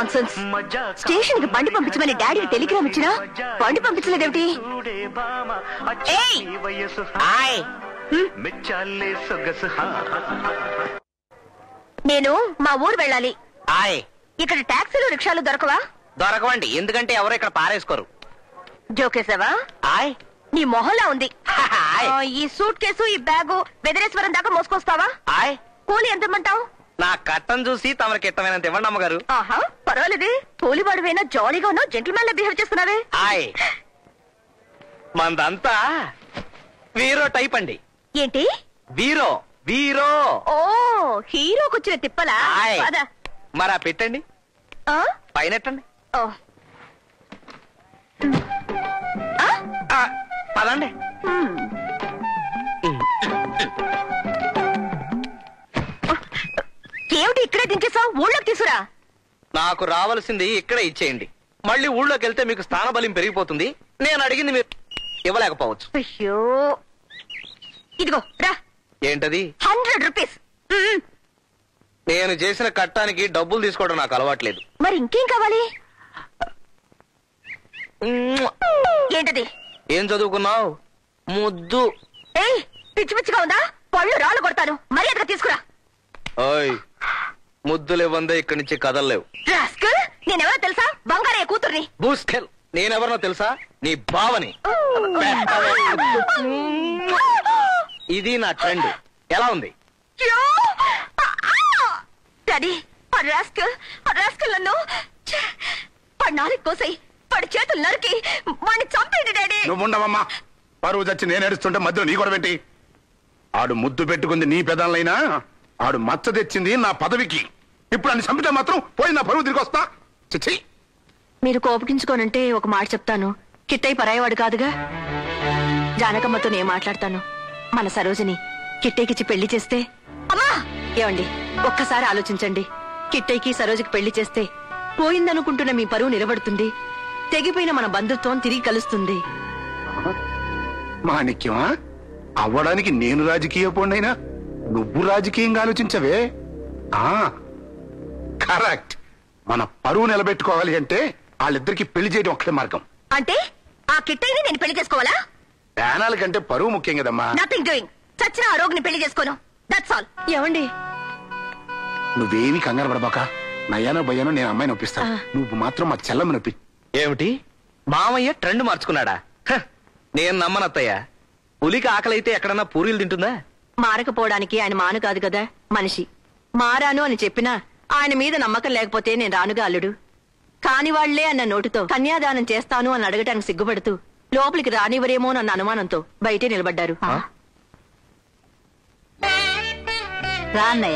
Nonsense station కి బండి పంపించమని డాడీకి టెలిగ్రామ్ ఇచ్చినా బండి పంపించలేదేమిటి ఏయ్! ఆయ్ మెచ్చాలే సొగసు హా నేను మా ఊరు వెళ్ళాలి ఆయ్ ఇక్కడ టాక్సీలు రిక్షాలు దొరకవా దొరకవండి ఎందుకంటే ఎవరు ఇక్కడ పారేసుకోరు జోకేసావా ఆయ్ నీ మొహంలా ఉంది ఆయ్ ఆ, ఈ సూట్ కేసు ఈ బ్యాగు బెదిరేశ్వరం దాకా మోసుకొస్తావా ఆయ్ కూలి ఎంత ఇమ్మంటావు నా కట్టం చూసి తమరికి ఇష్టమైనంత ఇవ్వండి అమ్మగారు ఆహా పర్వాలేదే కూలివాడివైనా జాలీగా ఉన్నావు జెంటిల్మెన్ లా బిహేవ్ చేస్తున్నావే ఆయ్ మందంతా వీరో టైప్ అండి ఏంటి వీరో వీరో ఓ హీరోకి వచ్చిన తిప్పలా ఆయ్ పద. మరా పెట్టండి ఆ? పైన ఎట్టండి ఓ. ఆ? ఆ, పదండి హ్మ్. ఏమిటి ఇక్కడే దించేసావు ఊళ్ళోకి తీసురా నాకు రావాల్సింది ఇక్కడే ఇచ్చేయండి మళ్ళీ ఊళ్ళోకి వెళ్తే మీకు స్థానబలం పెరిగిపోతుంది నేను అడిగింది మీరు ఇవ్వలేకపోవచ్చు అయ్యో ఇదిగో రా ఏంటది హండ్రెడ్ రూపీస్ మ్మ్. నేను చేసిన కట్టానికి డబ్బులు తీసుకోవడం నాకు అలవాట్లేదు మరి ఇంకేం కావాలి ఏంటది ఏం చదువుకున్నావు ముద్దు ఏయ్ పిచ్చి పిచ్చిగా ఉందా పళ్ళు రాళ్ళు కొడతాను మర్యాదగా తీసుకురా ఓయ్ ముద్దులు ఇవ్వందే ఇక్కడి నుంచి కదలలేవు రాస్కల్ నేనెవరో తెలుసా బంగారయ్య కూతుర్ని బూస్కెల్ నేనెవరినో తెలుసా నీ బావని ఇది నా ట్రెండ్ ఎలా ఉంది యో! ఆ! డాడీ ఆ రాస్కల్ ఆ రాస్కల్ నన్ను ఛే! వాడి నాలుగు కోసాయి వాడి చేతులు నరికి వాడిని చంపేయండి డాడీ నువ్వుండవమ్మా పరువు చచ్చి నేను ఏడుస్తుంటే మధ్యలో నీ కూడా పెట్టి ఆడు ముద్దు పెట్టుకుంది నీ పెదాలైనా ఆడు మచ్చ తెచ్చింది నా పదవికి ఇప్పుడు అన్ని చంపితే మాత్రం పోయి నా పరువు తిరిగి వస్తా చిచ్చి మీరు కోపగించుకోనంటే ఒక మాట చెప్తాను కిట్టయ్య పరాయవాడు కాదుగా జానకమ్మతో నేను మాట్లాడతాను మన సరోజిని కిట్టయ్యకిచ్చి పెళ్లి చేస్తే అమ్మా ఏమండి ఒక్కసారి ఆలోచించండి కిట్టయ్యకి సరోజకి పెళ్లి చేస్తే పోయిందనుకుంటున్న మీ పరువు నిలబడుతుంది తెగిపోయిన మన బంధుత్వం తిరిగి కలుస్తుంది మాణిక్యమా అవ్వడానికి నేను రాజకీయ పోండైనా నువ్వు రాజకీయంగా ఆలోచించవే ఆ కరెక్ట్ మన పరువు నిలబెట్టుకోవాలి అంటే వాళ్ళిద్దరికి పెళ్లి చేయడం ఒక్కటే మార్గం అంటే ఆ కిట్టయ్యని నేను పెళ్లి చేసుకోవాలా ప్రాణాల కంటే పరువు ముఖ్యం కదమ్మా నథింగ్ డూయింగ్ చచ్చిన ఆ రోగిని పెళ్లి చేసుకోను దట్స్ ఆల్ ఏమండి నువ్వేమి కంగారు పడబాక నయ్యానో భయ్యానో నేను అమ్మాయిని ఒప్పిస్తాను నువ్వు మాత్రం మా చెల్లమ్మని ఒప్పి ఏమిటి మామయ్య ట్రెండ్ మార్చుకున్నాడా హ, నేను నమ్మనత్తయ్య పులికి ఆకలైతే ఎక్కడన్నా పూరీలు తింటుందా మారకపోవడానికి ఆయన మాను కాదు కదా మనిషి మారాను అని చెప్పినా ఆయన మీద నమ్మకం లేకపోతే నేను రానుగా అల్లుడు కాని వాళ్లే అన్న నోటితో కన్యాదానం చేస్తాను అని అడగటానికి సిగ్గుపడుతూ లోపలికి రానివరేమో అన్న అనుమానంతో బయటే నిలబడ్డారు రా అన్నయ్య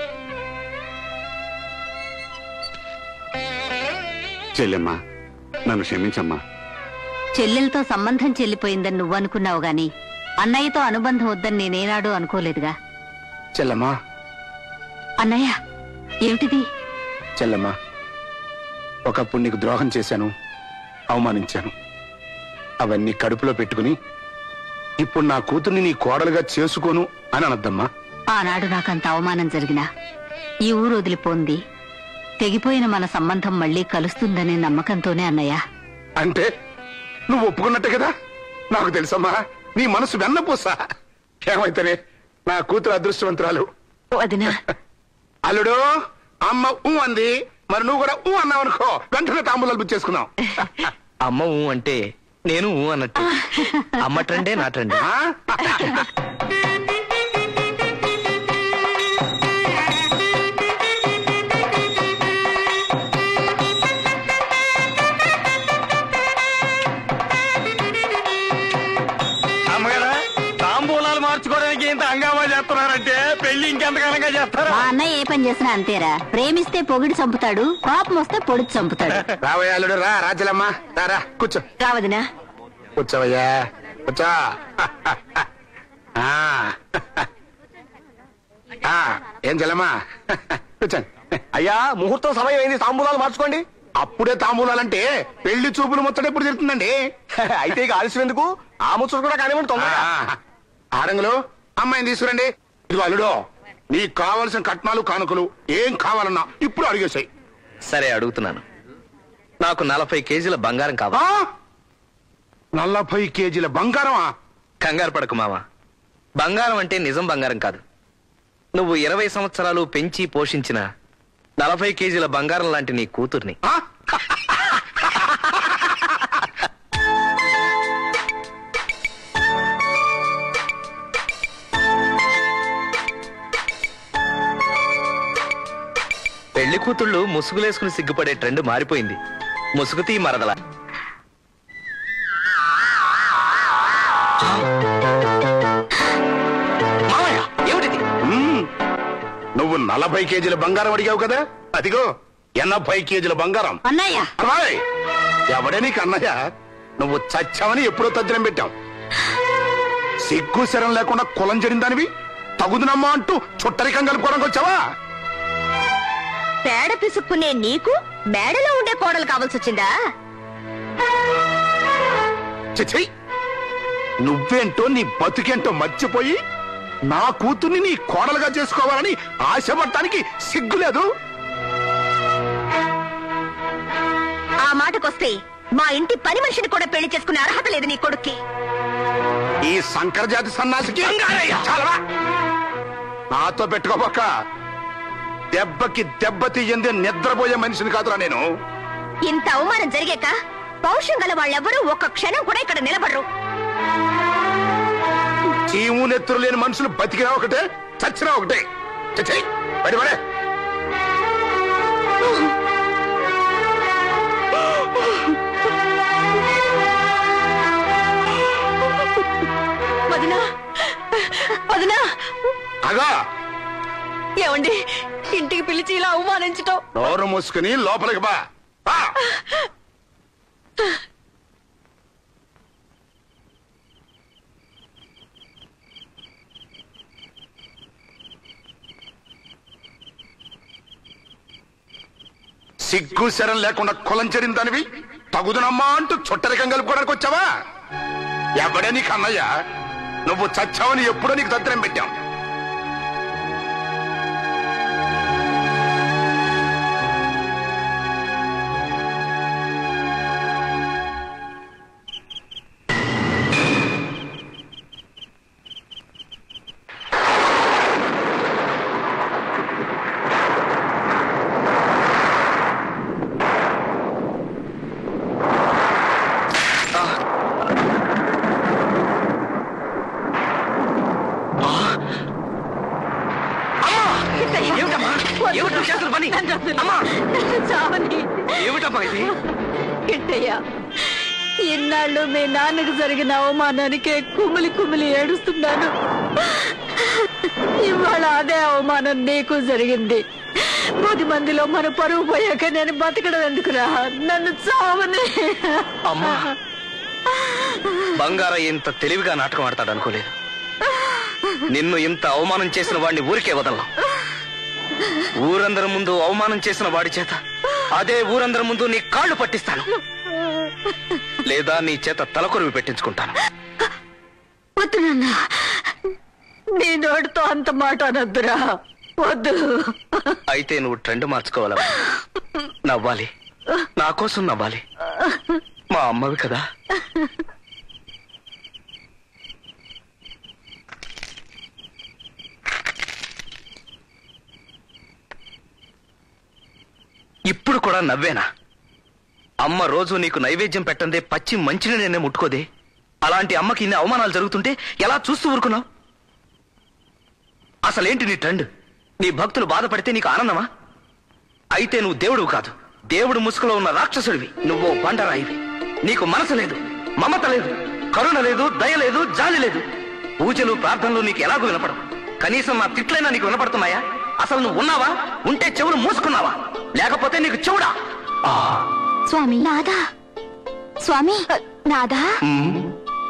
చెల్లెమ్మా నన్ను క్షమించమ్మా చెల్లెలతో సంబంధం చెల్లిపోయిందని నువ్వు అనుకున్నావు గాని అన్నయ్యతో అనుబంధం వద్దని నేనేనాడు అనుకోలేదుగా చెల్లమ్మా అన్నయ్య ఏమిటిది చెల్లమ్మా ఒకప్పుడు నీకు ద్రోహం చేశాను అవమానించాను అవన్నీ కడుపులో పెట్టుకుని ఇప్పుడు నా కూతుర్ని నీ కోడలుగా చేసుకోను అని అనద్దమ్మా ఆనాడు నాకంత అవమానం జరిగినా ఈ ఊరు వదిలిపోంది తెగిపోయిన మన సంబంధం మళ్ళీ కలుస్తుందనే నమ్మకంతోనే అన్నయ్య అంటే నువ్వు ఒప్పుకున్నట్టే కదా నాకు తెలుసమ్మా నీ మనసు వెన్నపూసా ఏమైతేనే నా కూతురు అదృష్టవంతురాలు వదినా అల్లుడు అమ్మ ఊ అంది మరి నువ్వు కూడా ఊ అన్నావు అనుకో వెంటనే తాంబూలాలు బుక్ చేసుకున్నాం అమ్మ ఊ అంటే నేను ఊ అన్నట్టు అమ్మ ట్రెండే నా ట్రెండ్ ఆ? అమ్మగారా తాంబూలాలు మార్చుకోవడానికి ఇంత హంగామా చేస్తున్నారంటే పెళ్లి ఇంకెంత ఘనంగా చేస్తారా మా అన్నయ్య ఏ పని చేసినా అంతేరా ప్రేమిస్తే పొగిడి చంపుతాడు కోపం వస్తే పొడిచి చంపుతాడు రావయ్యా అల్లుడు రా రాజలమ్మ రా, రా కూర్చో రా వదినా కూర్చోవయ్యా కూర్చో ఆ. ఆ, ఏం చెల్లమ్మా కూర్చోండి అయ్యా ముహూర్తం సమయం అయింది తాంబూలాలు మార్చుకోండి అప్పుడే తాంబూలాలంటే పెళ్లి చూపులు ముచ్చట ఎప్పుడు జరుగుతుందండి అయితే ఇక ఆలస్యం ఎందుకు ఆ ముచ్చట కూడా కానివ్వండి తొందరగా ఆ, ఆడంగులు అమ్మాయిని తీసుకురండి ఇదిగో అల్లుడు నీకు కావలసిన కట్నాలు కానుకలు ఏం కావాలన్నా ఇప్పుడు అడిగేసాయి సరే అడుగుతున్నాను నాకు నలభై కేజీల బంగారం కావాలి ఆ? నలభై కేజీల బంగారమా కంగారు పడకు మావా బంగారం అంటే నిజం బంగారం కాదు నువ్వు ఇరవై సంవత్సరాలు పెంచి పోషించిన నలభై కేజీల బంగారం లాంటి నీ కూతుర్ని ఆ? పెళ్లి కూతుళ్ళు ముసుగులేసుకుని సిగ్గుపడే ట్రెండ్ మారిపోయింది ముసుగుతీ మరదల మావయ్య, ఏమిటిది మ్మ్. నువ్వు నలభై కేజీల బంగారం అడిగావు కదా అదిగో ఎనభై కేజీల బంగారం అన్నయ్య అమ్మాయి ఎవడే నీకు అన్నయ్య నువ్వు చచ్చావని ఎప్పుడో తద్దినం పెట్టావు సిగ్గు శరం లేకుండా కులం జరిగిందానివి తగుదునమ్మా అంటూ చుట్టరికం కలుపుకోవడానికి వచ్చావా పేడ పిసుక్కునే నీకు మేడలో ఉండే కోడలు కావాల్సి వచ్చిందా చిచ్చి నువ్వేంటో నీ బతుకేంటో మర్చిపోయి నా కూతుర్ని నీ కోడలుగా చేసుకోవాలని ఆశపడటానికి సిగ్గు లేదు ఆ మాటకొస్తే మా ఇంటి పని మనిషిని కూడా పెళ్లి చేసుకునే అర్హత లేదు నీ కొడుక్కి ఈ సంకర జాతి సన్నాసికి చాలవా నాతో పెట్టుకోబోక దెబ్బకి దెబ్బ తీయందే నిద్రపోయే మనిషిని కాదురా నేను ఇంత అవమానం జరిగాక పౌరుషం గల వాళ్ళెవ్వరూ ఒక్క క్షణం కూడా ఇక్కడ నిలబడరు చీము నెత్తురు లేని మనుషులు బతికినా ఒకటే చచ్చినా ఒకటే చచ్చి పడి పడే వదినా వదినా అగా ఏమండి ఇంటికి పిలిచి ఇలా అవమానించటం నోరు మూసుకుని లోపలికి బా బా. సిగ్గు శరం లేకుండా కులం చెరిన దానివి తగుదునమ్మా అంటూ చుట్టరికం కలుపుకోవడానికి వచ్చావా ఎవడే నీకు అన్నయ్య నువ్వు చచ్చావని ఎప్పుడో నీకు దత్తరం పెట్టాం ఏమిటమ్మా ఏమిటి నువ్వు చేస్తున్న పని అమ్మా చావని ఏమిటమ్మా ఇది కిట్టయ్య ఇన్నాళ్ళు మీ నాన్నకు జరిగిన అవమానానికే కుమిలి కుమిలి ఏడుస్తున్నాను ఇవాళ అదే అవమానం నీకు జరిగింది పది మందిలో మన పరువు పోయాక నేను బతకడం ఎందుకురా నన్ను చావని అమ్మా బంగారం ఇంత తెలివిగా నాటకం ఆడతాడు అనుకోలేదు నిన్ను ఇంత అవమానం చేసిన వాడిని ఊరికే వదలను ఊరందరి ముందు అవమానం చేసిన వాడి చేత అదే ఊరందరి ముందు నీ కాళ్ళు పట్టిస్తాను లేదా నీ చేత తలకొరివి పెట్టించుకుంటాను వద్దు నాన్న నీ నోటితో అంత మాట అనొద్దురా వద్దు అయితే నువ్వు ట్రెండ్ మార్చుకోవాలా నవ్వాలి నా కోసం నవ్వాలి మా అమ్మవి కదా ఇప్పుడు కూడా నవ్వేనా అమ్మ రోజు నీకు నైవేద్యం పెట్టందే పచ్చి మంచినీళ్ళనే ముట్టుకోదే అలాంటి అమ్మకి ఇన్ని అవమానాలు జరుగుతుంటే ఎలా చూస్తూ ఊరుకున్నావు అసలేంటి నీ ట్రెండ్ నీ భక్తులు బాధపడితే నీకు ఆనందమా అయితే నువ్వు దేవుడువు కాదు దేవుడు ముసుగులో ఉన్న రాక్షసుడివి నువ్వు బండరాయివి నీకు మనసు లేదు మమత లేదు కరుణ లేదు దయ లేదు జాలి లేదు పూజలు ప్రార్థనలు నీకు ఎలాగో వినపడవు కనీసం నా తిట్లైనా నీకు వినపడుతున్నాయా అసలు నువ్వు ఉన్నావా ఉంటే చెవులు మూసుకున్నావా లేకపోతే నీకు చెవుడా ఆ, స్వామి నాదా స్వామి నాదా మ్మ్.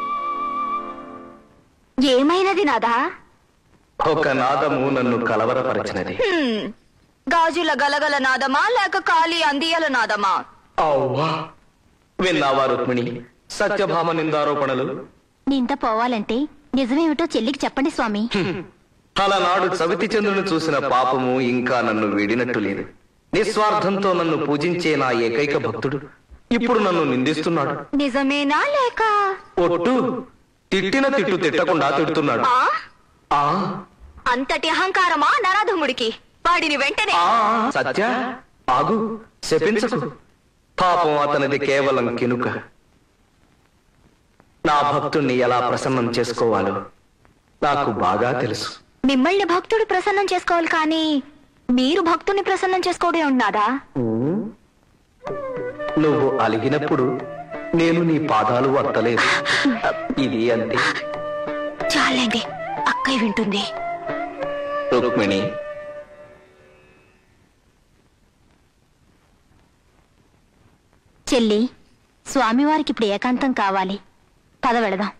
ఏమైనది నాదా ఒక నాదము నన్ను కలవరపరచినది గాజుల గలగల నాదమా లేక కాలి అందియల నాదమా అవ్వా విన్నావా రుక్మిణి సత్యభామ నిందారోపణలు నింద పోవాలంటే నిజమేమిటో చెల్లికి చెప్పండి స్వామి అలనాడు సవితి చంద్రుని చూసిన పాపము ఇంకా నన్ను వీడినట్టు లేదు నిస్వార్థంతో నన్ను పూజించే నా ఏకైక భక్తుడు ఇప్పుడు నన్ను నిందిస్తున్నాడు నిజమేనా లేక ఒట్టు తిట్టిన తిట్టు తిట్టకుండా తిడుతున్నాడు ఆ? ఆ అంతటి అహంకారమా నరాధముడికి వాడిని వెంటనే ఆ సత్య ఆగు శపించకు పాపం అతనిది కేవలం కినుక నా భక్తుణ్ణి ఎలా ప్రసన్నం చేసుకోవాలో నాకు బాగా తెలుసు మిమ్మల్ని భక్తుడు ప్రసన్నం చేసుకోవాలి కానీ మీరు భక్తుని ప్రసన్నం చేసుకోవడే ఉన్నాదా నువ్వు అలిగినప్పుడు నేను నీ పాదాలు వత్తలేదు ఇది అంతే చాలండి అక్కయ్య వింటుంది రుక్మిణి చెల్లి స్వామివారికి ఇప్పుడు ఏకాంతం కావాలి పద వెళదాం